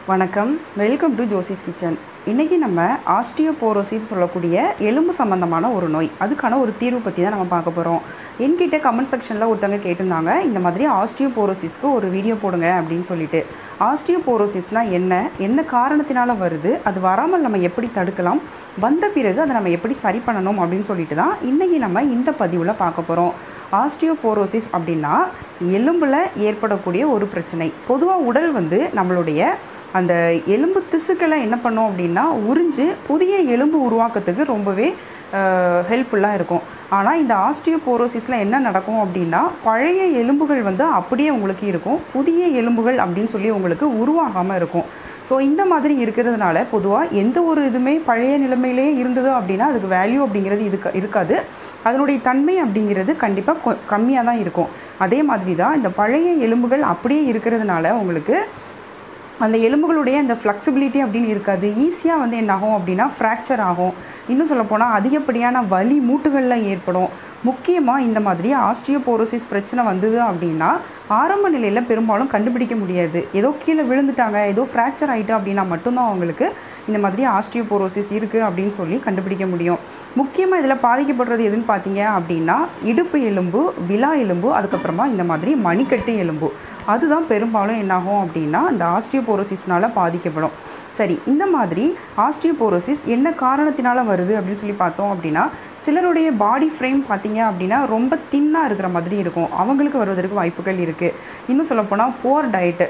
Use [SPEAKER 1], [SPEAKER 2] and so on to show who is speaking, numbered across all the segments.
[SPEAKER 1] வணக்கம் welcome to Josie's kitchen இன்றைக்கி நம்ம ஆஸ்டியோபோரோசிஸ் சொல்லக்கூடிய எலும்பு சம்மந்தமான ஒரு நோய் அதுக்கான ஒரு தீர்வு பற்றி தான் நம்ம பார்க்க போகிறோம் என்கிட்ட கமெண்ட் செக்ஷனில் ஒருத்தவங்க கேட்டிருந்தாங்க இந்த மாதிரி ஆஸ்டியோபோரோசிஸ்க்கு ஒரு வீடியோ போடுங்க அப்படின்னு சொல்லிட்டு ஆஸ்டியோபோரோசிஸ்னால் என்ன என்ன காரணத்தினால வருது அது வராமல் நம்ம எப்படி தடுக்கலாம் வந்த பிறகு அதை நம்ம எப்படி சரி பண்ணணும் அப்படின்னு சொல்லிட்டு தான் இன்றைக்கி நம்ம இந்த பதிவில் பார்க்க போகிறோம் ஆஸ்டியோபோரோசிஸ் அப்படின்னா எலும்பில் ஏற்படக்கூடிய ஒரு பிரச்சனை பொதுவாக உடல் வந்து நம்மளுடைய அந்த எலும்பு திசுக்களை என்ன பண்ணோம் அப்படின்னா உறிஞ்சு புதிய எலும்பு உருவாக்கத்துக்கு ரொம்பவே ஹெல்ப்ஃபுல்லாக இருக்கும் ஆனால் இந்த ஆஸ்டியோபோரோசிஸில் என்ன நடக்கும் அப்படின்னா பழைய எலும்புகள் வந்து அப்படியே உங்களுக்கு இருக்கும் புதிய எலும்புகள் அப்படின்னு சொல்லி உங்களுக்கு உருவாகாமல் இருக்கும் ஸோ இந்த மாதிரி இருக்கிறதுனால பொதுவாக எந்த ஒரு இதுவுமே பழைய நிலைமையிலே இருந்தது அப்படின்னா அதுக்கு வேல்யூ அப்படிங்கிறது இதுக்கு இருக்காது அதனுடைய தன்மை அப்படிங்கிறது கண்டிப்பாக கம்மியாக தான் இருக்கும் அதே மாதிரி தான் இந்த பழைய எலும்புகள் அப்படியே இருக்கிறதுனால உங்களுக்கு அந்த எலும்புகளுடைய அந்த ஃப்ளெக்சிபிலிட்டி அப்படின்னு இருக்காது ஈஸியாக வந்து என்ன ஆகும் அப்படின்னா ஃப்ராக்சர் ஆகும் இன்னும் சொல்லப்போனால் அதிகப்படியான வலி மூட்டுகளில் ஏற்படும் முக்கியமாக இந்த மாதிரி ஆஸ்டியோபோரோசிஸ் பிரச்சனை வந்தது அப்படின்னா ஆரம்ப நிலையில் பெரும்பாலும் கண்டுபிடிக்க முடியாது ஏதோ கீழே விழுந்துட்டாங்க ஏதோ ஃப்ராக்சர் ஆகிட்டு அப்படின்னா மட்டும்தான் அவங்களுக்கு இந்த மாதிரி ஆஸ்டியோபோரோசிஸ் இருக்குது அப்படின்னு சொல்லி கண்டுபிடிக்க முடியும் முக்கியமாக இதில் பாதிக்கப்படுறது எதுன்னு பார்த்தீங்க அப்படின்னா இடுப்பு எலும்பு விலா எலும்பு அதுக்கப்புறமா இந்த மாதிரி மணிக்கட்டு எலும்பு அதுதான் பெரும்பாலும் என்னாகும் அப்படின்னா இந்த ஆஸ்டியோபோரோசிஸ்னால் பாதிக்கப்படும் சரி இந்த மாதிரி ஆஸ்டியோபோரோசிஸ் என்ன காரணத்தினால வருது அப்படின்னு சொல்லி பார்த்தோம் அப்படின்னா சிலருடைய பாடி ஃப்ரேம் பார்த்தீங்க அப்படின்னா ரொம்ப தின்னாக இருக்கிற மாதிரி இருக்கும் அவங்களுக்கு வருவதற்கு வாய்ப்புகள் இருக்குது இன்னும் சொல்லப்போனால் போர் டயட்டு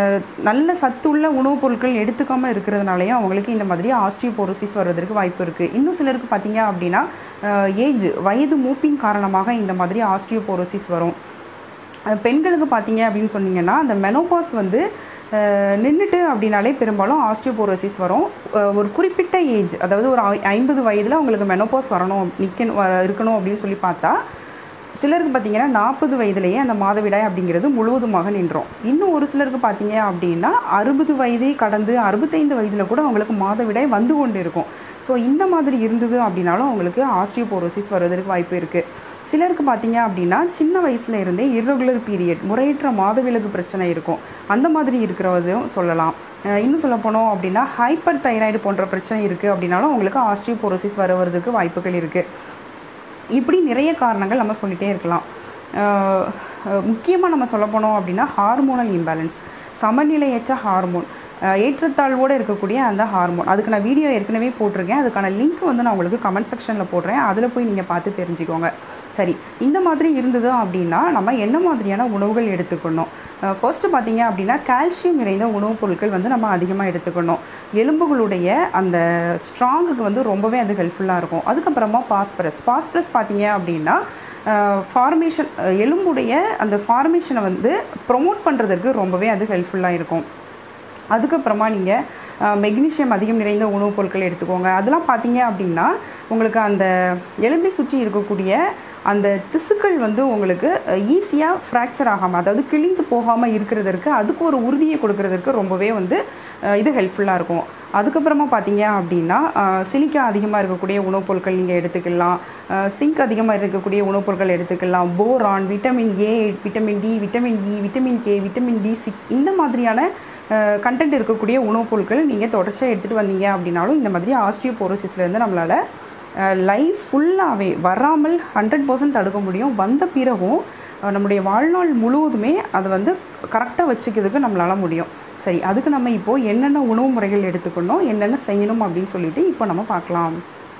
[SPEAKER 1] நல்ல சத்துள்ள உணவுப் பொருட்கள் எடுத்துக்காமல் இருக்கிறதுனாலையும் அவங்களுக்கு இந்த மாதிரி ஆஸ்டியோபோரோசிஸ் வருவதற்கு வாய்ப்பு இருக்குது இன்னும் சிலருக்கு பார்த்தீங்க அப்படின்னா ஏஜ் வயது மூப்பின் காரணமாக இந்த மாதிரி ஆஸ்டியோபோரோசிஸ் வரும் பெண்களுக்கு பார்த்தீங்க அப்படின்னு சொன்னீங்கன்னா அந்த மெனோபாஸ் வந்து நின்றுட்டு அப்படின்னாலே பெரும்பாலும் ஆஸ்டியோபோரோசிஸ் வரும் ஒரு குறிப்பிட்ட ஏஜ் அதாவது ஒரு ஐம்பது வயதில் அவங்களுக்கு மெனோபாஸ் வரணும் நிற்கணும் இருக்கணும் அப்படின்னு சொல்லி பார்த்தா சிலருக்கு பார்த்தீங்கன்னா நாற்பது வயதுலேயே அந்த மாதவிடாய் அப்படிங்கிறது முழுவதுமாக நின்றோம் இன்னும் ஒரு சிலருக்கு பார்த்தீங்க அப்படின்னா அறுபது வயதை கடந்து அறுபத்தைந்து வயதில் கூட அவங்களுக்கு மாதவிடாய் வந்து கொண்டு இருக்கும் ஸோ இந்த மாதிரி இருந்தது அப்படின்னாலும் அவங்களுக்கு ஆஸ்டியோபோரோசிஸ் வருவதற்கு வாய்ப்பு இருக்குது சிலருக்கு பார்த்தீங்க அப்படின்னா சின்ன வயசில் இருந்தே இர்ரெகுலர் பீரியட் முறையற்ற மாதவிலகு பிரச்சனை இருக்கும் அந்த மாதிரி இருக்கிறதும் சொல்லலாம் இன்னும் சொல்ல போனோம் அப்படின்னா ஹைப்பர் தைராய்டு போன்ற பிரச்சனை இருக்குது அப்படின்னாலும் அவங்களுக்கு ஆஸ்டியோபோரோசிஸ் வருவதற்கு வாய்ப்புகள் இருக்குது இப்படி நிறைய காரணங்கள் நம்ம சொல்லிகிட்டே இருக்கலாம் முக்கியமாக நம்ம சொல்ல போனோம் அப்படின்னா ஹார்மோனல் இம்பேலன்ஸ் சமநிலையற்ற ஹார்மோன் ஏற்றத்தாழ்வோடு இருக்கக்கூடிய அந்த ஹார்மோன் அதுக்கு நான் வீடியோ ஏற்கனவே போட்டிருக்கேன் அதுக்கான லிங்க் வந்து நான் உங்களுக்கு கமெண்ட் செக்ஷனில் போடுறேன் அதில் போய் நீங்கள் பார்த்து தெரிஞ்சுக்கோங்க சரி இந்த மாதிரி இருந்தது அப்படின்னா நம்ம என்ன மாதிரியான உணவுகள் எடுத்துக்கணும் ஃபர்ஸ்ட்டு பார்த்தீங்க அப்படின்னா கால்சியம் நிறைந்த உணவுப் பொருட்கள் வந்து நம்ம அதிகமாக எடுத்துக்கணும் எலும்புகளுடைய அந்த ஸ்ட்ராங்குக்கு வந்து ரொம்பவே அது ஹெல்ப்ஃபுல்லாக இருக்கும் அதுக்கப்புறமா பாஸ்பரஸ் பாஸ்பரஸ் பார்த்தீங்க அப்படின்னா ஃபார்மேஷன் எலும்புடைய அந்த ஃபார்மேஷனை வந்து ப்ரொமோட் பண்ணுறதுக்கு ரொம்பவே அது ஹெல்ப்ஃபுல்லாக இருக்கும் அதுக்கப்புறமா நீங்கள் மெக்னீஷியம் அதிகம் நிறைந்த உணவுப் பொருட்கள் எடுத்துக்கோங்க அதெல்லாம் பார்த்தீங்க அப்படின்னா உங்களுக்கு அந்த எலும்பை சுற்றி இருக்கக்கூடிய அந்த திசுக்கள் வந்து உங்களுக்கு ஈஸியாக ஃப்ராக்சர் ஆகாமல் அதாவது கிழிந்து போகாமல் இருக்கிறதற்கு அதுக்கு ஒரு உறுதியை கொடுக்கறதுக்கு ரொம்பவே வந்து இது ஹெல்ப்ஃபுல்லாக இருக்கும் அதுக்கப்புறமா பார்த்தீங்க அப்படின்னா சிலிக்கா அதிகமாக இருக்கக்கூடிய உணவுப் பொருட்கள் நீங்கள் எடுத்துக்கலாம் சிங்க் அதிகமாக இருக்கக்கூடிய உணவுப் பொருட்கள் எடுத்துக்கலாம் boron vitamin A vitamin D vitamin E vitamin K vitamin B six இந்த மாதிரியான கண்டென்ட் இருக்கக்கூடிய உணவுப் பொருட்கள் நீங்கள் தொடர்ச்சியாக எடுத்துகிட்டு வந்தீங்க அப்படின்னாலும் இந்த மாதிரி ஆஸ்டியோபோரோசிஸ்லேருந்து நம்மளால் லைஃப் ஃபுல்லாகவே வராமல் ஹண்ட்ரட் பர்சன்ட் தடுக்க முடியும் வந்த பிறகும் நம்முடைய வாழ்நாள் முழுவதுமே அதை வந்து கரெக்டாக வச்சுக்கிறதுக்கு நம்மளால் முடியும் சரி அதுக்கு நம்ம இப்போது என்னென்ன உணவு முறைகள் எடுத்துக்கணும் என்னென்ன செய்யணும் அப்படின்னு சொல்லிட்டு இப்போ நம்ம பார்க்கலாம்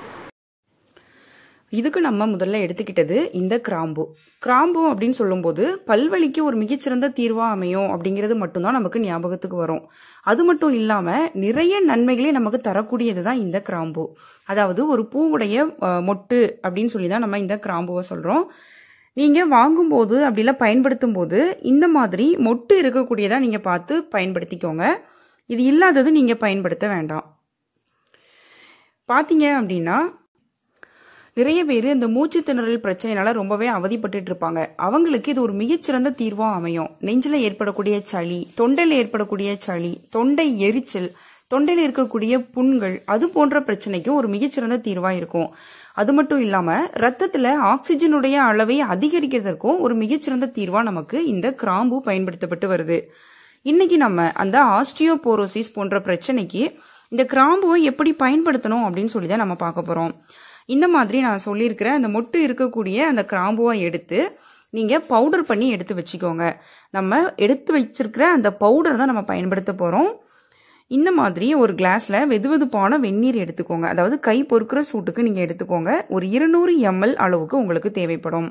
[SPEAKER 1] இதுக்கு நம்ம முதல்ல எடுத்துக்கிட்டது இந்த கிராம்பு கிராம்பு அப்படின்னு சொல்லும்போது பல்வழிக்கு ஒரு மிகச்சிறந்த தீர்வா அமையும் அப்படிங்கிறது மட்டும்தான் நமக்கு ஞாபகத்துக்கு வரும் அது மட்டும் இல்லாம நிறைய நன்மைகளே நமக்கு தரக்கூடியது தான் இந்த கிராம்பு அதாவது ஒரு பூவுடைய மொட்டு அப்படின்னு சொல்லி தான் நம்ம இந்த கிராம்புவை சொல்றோம் நீங்க வாங்கும்போது அப்படிலாம் பயன்படுத்தும் போது இந்த மாதிரி மொட்டு இருக்கக்கூடியதா நீங்க பார்த்து பயன்படுத்திக்கோங்க இது இல்லாதது நீங்க பயன்படுத்த வேண்டாம் பாத்தீங்க அப்படின்னா நிறைய பேர் இந்த மூச்சு திணறல் பிரச்சனைனால ரொம்பவே அவதிப்பட்டு இருப்பாங்க அவங்களுக்கு இது ஒரு மிகச்சிறந்த தீர்வா அமையும் நெஞ்சில ஏற்படக்கூடிய சளி தொண்டையில ஏற்படக்கூடிய சளி தொண்டை எரிச்சல் தொண்டையில இருக்கக்கூடிய புண்கள் அது போன்ற பிரச்சனைக்கும் ஒரு மிகச்சிறந்த தீர்வா இருக்கும் அது மட்டும் இல்லாம ரத்தத்துல ஆக்சிஜனுடைய அளவை அதிகரிக்கிறதுக்கும் ஒரு மிகச்சிறந்த தீர்வா நமக்கு இந்த கிராம்பு பயன்படுத்தப்பட்டு வருது இன்னைக்கு நம்ம அந்த ஆஸ்டியோபோரோசிஸ் போன்ற பிரச்சனைக்கு இந்த கிராம்புவை எப்படி பயன்படுத்தணும் அப்படின்னு சொல்லி தான் நம்ம பார்க்க போறோம் இந்த மாதிரி நான் சொல்லியிருக்கிற அந்த மொட்டு இருக்கக்கூடிய அந்த கிராம்புவை எடுத்து நீங்க பவுடர் பண்ணி எடுத்து வச்சுக்கோங்க நம்ம எடுத்து வச்சிருக்கிற அந்த பவுடர் தான் நம்ம பயன்படுத்த போறோம் இந்த மாதிரி ஒரு கிளாஸ்ல வெதுவெதுப்பான வெந்நீர் எடுத்துக்கோங்க அதாவது கை பொறுக்கிற சூட்டுக்கு நீங்க எடுத்துக்கோங்க ஒரு இருநூறு எம்எல் அளவுக்கு உங்களுக்கு தேவைப்படும்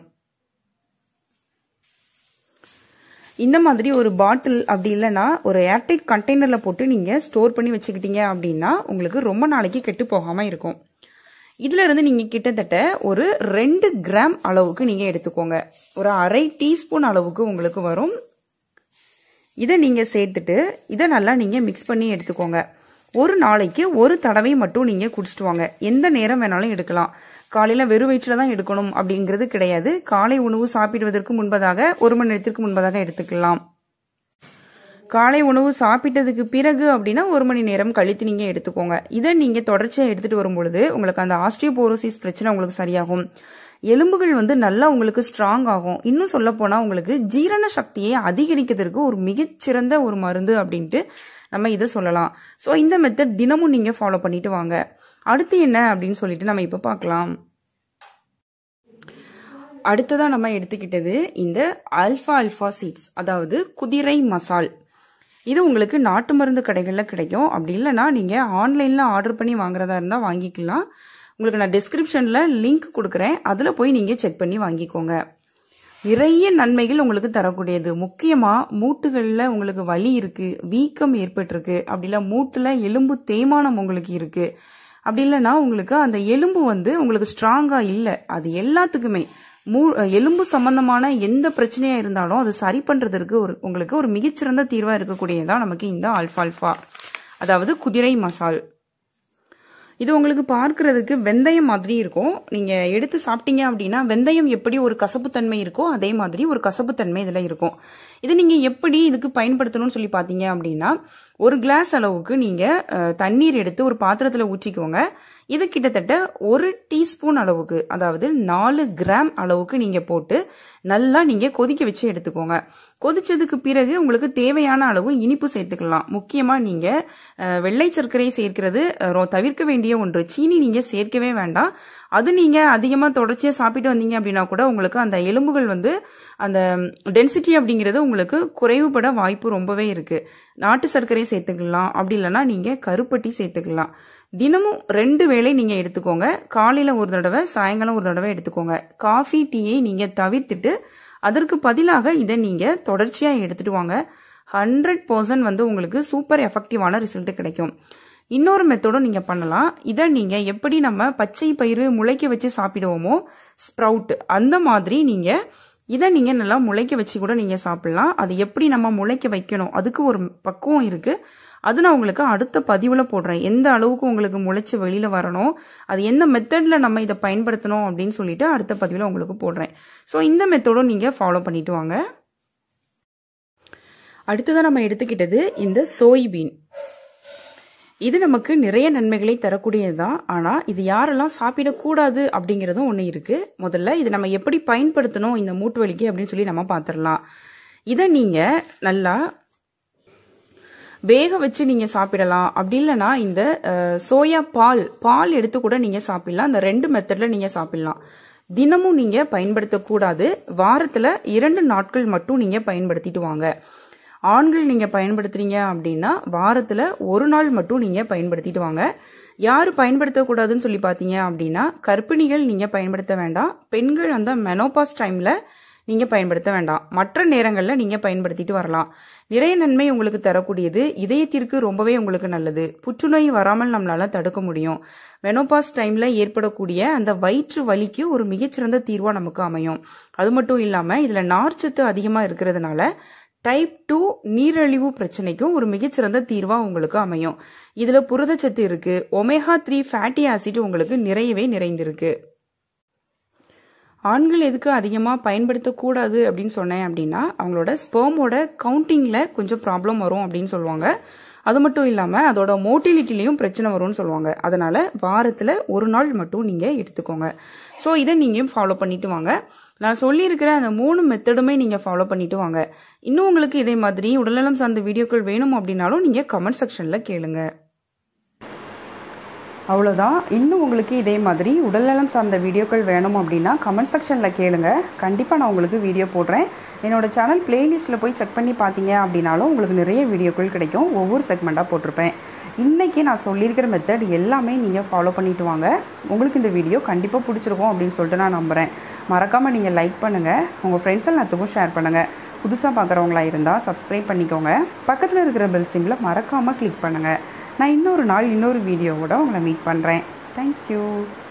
[SPEAKER 1] இந்த மாதிரி ஒரு பாட்டில் அப்படி இல்லைன்னா ஒரு ஏர்டைட் கண்டெய்னர்ல போட்டு நீங்க ஸ்டோர் பண்ணி வச்சுக்கிட்டீங்க அப்படின்னா உங்களுக்கு ரொம்ப நாளைக்கு கெட்டு போகாம இருக்கும் இதுல இருந்து நீங்க கிட்டத்தட்ட ஒரு ரெண்டு கிராம் அளவுக்கு நீங்க எடுத்துக்கோங்க ஒரு அரை டீஸ்பூன் அளவுக்கு உங்களுக்கு வரும் இதை நீங்க சேர்த்துட்டு இதை நல்லா நீங்க மிக்ஸ் பண்ணி எடுத்துக்கோங்க ஒரு நாளைக்கு ஒரு தடவை மட்டும் நீங்க குடிச்சிட்டு வாங்க எந்த நேரம் வேணாலும் எடுக்கலாம் காலையில வெறும் வயிற்றுல தான் எடுக்கணும் அப்படிங்கிறது கிடையாது காலை உணவு சாப்பிடுவதற்கு முன்பதாக ஒரு மணி நேரத்திற்கு முன்பதாக எடுத்துக்கலாம் காலை உணவு சாப்பிட்டதுக்கு பிறகு அப்படின்னா ஒரு மணி நேரம் கழித்து நீங்க எடுத்துக்கோங்க இதை நீங்க தொடர்ச்சியா எடுத்துட்டு வரும் பொழுது உங்களுக்கு அந்த ஆஸ்டியோபோரோசிஸ் பிரச்சனை உங்களுக்கு சரியாகும் எலும்புகள் வந்து நல்லா உங்களுக்கு ஸ்ட்ராங் ஆகும் இன்னும் சொல்ல போனா உங்களுக்கு ஜீரண சக்தியை அதிகரிக்கிறதுக்கு ஒரு மிகச்சிறந்த ஒரு மருந்து அப்படின்ட்டு நம்ம இதை சொல்லலாம் ஸோ இந்த மெத்தட் தினமும் நீங்க ஃபாலோ பண்ணிட்டு வாங்க அடுத்து என்ன அப்படின்னு சொல்லிட்டு நம்ம இப்ப பார்க்கலாம் அடுத்ததா நம்ம எடுத்துக்கிட்டது இந்த அல்ஃபா அல்ஃபா சீட்ஸ் அதாவது குதிரை மசால் இது உங்களுக்கு நாட்டு மருந்து கடைகளில் கிடைக்கும் அப்படி இல்லைன்னா நீங்கள் ஆன்லைனில் ஆர்டர் பண்ணி வாங்குறதா இருந்தால் வாங்கிக்கலாம் உங்களுக்கு நான் டிஸ்கிரிப்ஷனில் லிங்க் கொடுக்குறேன் அதில் போய் நீங்கள் செக் பண்ணி வாங்கிக்கோங்க நிறைய நன்மைகள் உங்களுக்கு தரக்கூடியது முக்கியமாக மூட்டுகளில் உங்களுக்கு வலி இருக்கு வீக்கம் ஏற்பட்டிருக்கு அப்படி இல்லை மூட்டில் எலும்பு தேய்மானம் உங்களுக்கு இருக்கு அப்படி இல்லைன்னா உங்களுக்கு அந்த எலும்பு வந்து உங்களுக்கு ஸ்ட்ராங்காக இல்லை அது எல்லாத்துக்குமே மூ எலும்பு சம்பந்தமான எந்த பிரச்சனையா இருந்தாலும் அது சரி பண்றதற்கு ஒரு உங்களுக்கு ஒரு மிகச்சிறந்த தீர்வா இருக்கக்கூடியதான் நமக்கு இந்த ஆல்ஃபால்ஃபா அதாவது குதிரை மசால் இது உங்களுக்கு பார்க்கறதுக்கு வெந்தயம் மாதிரி இருக்கும் நீங்க எடுத்து சாப்பிட்டீங்க அப்படின்னா வெந்தயம் எப்படி ஒரு கசப்புத்தன்மை இருக்கோ அதே மாதிரி ஒரு கசப்புத்தன்மை இதுல இருக்கும் இது நீங்க எப்படி இதுக்கு பயன்படுத்தணும்னு சொல்லி பாத்தீங்க அப்படின்னா ஒரு கிளாஸ் அளவுக்கு நீங்க தண்ணீர் எடுத்து ஒரு பாத்திரத்துல ஊற்றிக்கோங்க இது கிட்டத்தட்ட ஒரு டீஸ்பூன் அளவுக்கு அதாவது நாலு கிராம் அளவுக்கு நீங்க போட்டு நல்லா நீங்க கொதிக்க வச்சு எடுத்துக்கோங்க கொதிச்சதுக்கு பிறகு உங்களுக்கு தேவையான அளவு இனிப்பு சேர்த்துக்கலாம் முக்கியமா நீங்க வெள்ளை சர்க்கரை சேர்க்கிறது தவிர்க்க வேண்டிய ஒன்று சீனி நீங்க சேர்க்கவே வேண்டாம் அது நீங்க அதிகமா தொடர்ச்சியா சாப்பிட்டு வந்தீங்க அப்படின்னா கூட உங்களுக்கு அந்த எலும்புகள் வந்து அந்த டென்சிட்டி அப்படிங்கிறது உங்களுக்கு குறைவுபட வாய்ப்பு ரொம்பவே இருக்கு நாட்டு சர்க்கரை சேர்த்துக்கலாம் அப்படி இல்லைன்னா நீங்க கருப்பட்டி சேர்த்துக்கலாம் தினமும் ரெண்டு வேளை நீங்க எடுத்துக்கோங்க காலையில ஒரு தடவை சாயங்காலம் ஒரு தடவை எடுத்துக்கோங்க காஃபி டீயை நீங்க தவிர்த்துட்டு அதற்கு பதிலாக இதை நீங்க தொடர்ச்சியா எடுத்துட்டு வாங்க ஹண்ட்ரட் பர்சன்ட் வந்து உங்களுக்கு சூப்பர் எஃபெக்டிவான ரிசல்ட் கிடைக்கும் இன்னொரு மெத்தடும் நீங்க பண்ணலாம் இதை நீங்க எப்படி நம்ம பச்சை பயிறு முளைக்க வச்சு சாப்பிடுவோமோ ஸ்ப்ரவுட் அந்த மாதிரி நீங்க இதை நீங்க நல்லா முளைக்க வச்சு கூட நீங்க சாப்பிடலாம் அது எப்படி நம்ம முளைக்க வைக்கணும் அதுக்கு ஒரு பக்குவம் இருக்கு அது நான் உங்களுக்கு அடுத்த பதிவில் போடுறேன் எந்த அளவுக்கு உங்களுக்கு முளைச்சி வெளியில வரணும் அது எந்த மெத்தட்ல நம்ம இதை பயன்படுத்தணும் அப்படின்னு சொல்லிட்டு அடுத்த பதிவில் உங்களுக்கு போடுறேன் ஸோ இந்த மெத்தடும் நீங்க ஃபாலோ பண்ணிட்டு வாங்க அடுத்ததான் நம்ம எடுத்துக்கிட்டது இந்த சோய்பீன் இது நமக்கு நிறைய நன்மைகளை தரக்கூடியது தான் ஆனால் இது யாரெல்லாம் சாப்பிடக்கூடாது அப்படிங்கிறதும் ஒன்று இருக்கு முதல்ல இது நம்ம எப்படி பயன்படுத்தணும் இந்த மூட்டு வலிக்கு அப்படின்னு சொல்லி நம்ம பார்த்துடலாம் இதை நீங்க நல்லா வேக வச்சு நீங்க சாப்பிடலாம் அப்படி இல்லைன்னா இந்த சோயா பால் பால் எடுத்து கூட நீங்க சாப்பிடலாம் இந்த ரெண்டு மெத்தட்ல நீங்க சாப்பிடலாம் தினமும் நீங்க பயன்படுத்தக்கூடாது வாரத்துல இரண்டு நாட்கள் மட்டும் நீங்க பயன்படுத்திட்டு வாங்க ஆண்கள் நீங்க பயன்படுத்துறீங்க அப்படின்னா வாரத்துல ஒரு நாள் மட்டும் நீங்க பயன்படுத்திட்டு வாங்க யாரு பயன்படுத்தக்கூடாதுன்னு சொல்லி பாத்தீங்க அப்படின்னா கர்ப்பிணிகள் நீங்க பயன்படுத்த வேண்டாம் பெண்கள் அந்த மெனோபாஸ் டைம்ல நீங்க பயன்படுத்த வேண்டாம் மற்ற நேரங்கள்ல நீங்க பயன்படுத்திட்டு வரலாம் நிறைய நன்மை உங்களுக்கு தரக்கூடியது இதயத்திற்கு ரொம்பவே உங்களுக்கு நல்லது புற்றுநோய் வராமல் நம்மளால தடுக்க முடியும் மெனோபாஸ் டைம்ல ஏற்படக்கூடிய அந்த வயிற்று வலிக்கு ஒரு மிகச்சிறந்த தீர்வா நமக்கு அமையும் அது மட்டும் இல்லாம இதுல நார்ச்சத்து அதிகமா இருக்கிறதுனால டைப் டூ நீரிழிவு பிரச்சனைக்கும் ஒரு மிகச்சிறந்த தீர்வா உங்களுக்கு அமையும் இதுல புரதச்சத்து இருக்கு ஒமேகா த்ரீ ஃபேட்டி ஆசிட் உங்களுக்கு நிறையவே நிறைந்திருக்கு ஆண்கள் எதுக்கு அதிகமாக பயன்படுத்தக்கூடாது அப்படின்னு சொன்னேன் அப்படின்னா அவங்களோட ஸ்பெர்மோட கவுண்டிங்கில் கொஞ்சம் ப்ராப்ளம் வரும் அப்படின்னு சொல்லுவாங்க அது மட்டும் இல்லாமல் அதோட மோட்டிலிட்டிலையும் பிரச்சனை வரும்னு சொல்லுவாங்க அதனால் வாரத்தில் ஒரு நாள் மட்டும் நீங்கள் எடுத்துக்கோங்க ஸோ இதை நீங்கள் ஃபாலோ பண்ணிட்டு வாங்க நான் சொல்லியிருக்கிற அந்த மூணு மெத்தடுமே நீங்கள் ஃபாலோ பண்ணிட்டு வாங்க இன்னும் உங்களுக்கு இதே மாதிரி உடல்நலம் சார்ந்த வீடியோக்கள் வேணும் அப்படின்னாலும் நீங்கள் கமெண்ட் செக்ஷனில் கேளுங்க அவ்வளோதான் இன்னும் உங்களுக்கு இதே மாதிரி உடல்நலம் சார்ந்த வீடியோக்கள் வேணும் அப்படின்னா கமெண்ட் செக்ஷனில் கேளுங்க கண்டிப்பாக நான் உங்களுக்கு வீடியோ போடுறேன் என்னோட சேனல் பிளேலிஸ்ட்டில் போய் செக் பண்ணி பார்த்தீங்க அப்படின்னாலும் உங்களுக்கு நிறைய வீடியோக்கள் கிடைக்கும் ஒவ்வொரு செக்மெண்ட்டாக போட்டிருப்பேன் இன்றைக்கி நான் சொல்லியிருக்கிற மெத்தட் எல்லாமே நீங்கள் ஃபாலோ பண்ணிட்டு வாங்க உங்களுக்கு இந்த வீடியோ கண்டிப்பாக பிடிச்சிருக்கும் அப்படின்னு சொல்லிட்டு நான் நம்புகிறேன் மறக்காமல் நீங்கள் லைக் பண்ணுங்கள் உங்கள் ஃப்ரெண்ட்ஸ் எல்லாத்துக்கும் ஷேர் பண்ணுங்கள் புதுசாக பார்க்குறவங்களா இருந்தால் சப்ஸ்கிரைப் பண்ணிக்கோங்க பக்கத்தில் இருக்கிற பெல் சிம்பில் மறக்காமல் கிளிக் பண்ணுங்கள் நான் இன்னொரு நாள் இன்னொரு வீடியோவோட உங்களை மீட் பண்ணுறேன் தேங்க்யூ